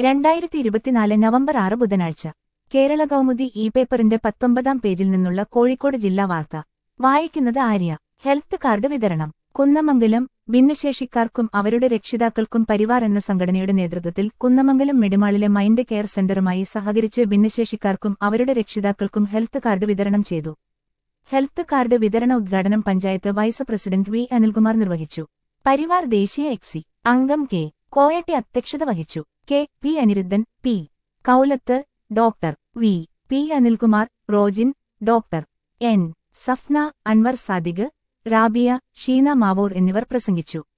രണ്ടായിരത്തി ഇരുപത്തിനാല് നവംബർ ആറ് ബുധനാഴ്ച കേരള കൗമുദി ഇ പേപ്പറിന്റെ പത്തൊമ്പതാം പേജിൽ നിന്നുള്ള കോഴിക്കോട് ജില്ലാ വാർത്ത വായിക്കുന്നത് ആര്യ ഹെൽത്ത് കാർഡ് വിതരണം കുന്നമംഗലം ഭിന്നശേഷിക്കാർക്കും അവരുടെ രക്ഷിതാക്കൾക്കും പരിവാർ എന്ന സംഘടനയുടെ നേതൃത്വത്തിൽ കുന്നമംഗലം മെഡിമാളിലെ മൈൻഡ് കെയർ സെന്ററുമായി സഹകരിച്ച് ഭിന്നശേഷിക്കാർക്കും അവരുടെ രക്ഷിതാക്കൾക്കും ഹെൽത്ത് കാർഡ് വിതരണം ചെയ്തു ഹെൽത്ത് കാർഡ് വിതരണ ഉദ്ഘാടനം panchayat vice president V Anilkumar നിർവഹിച്ചു പരിവാർ ദേശീയ എക്സി അംഗം കെ കോയട്ടി അധ്യക്ഷത വഹിച്ചു K P Aniruddhan P Koulath doctor V P Anilkumar Rojin doctor N Safna Anwar Sadiq Rabiya Sheena Mavoor എന്നിവർ പ്രസംഗിച്ചു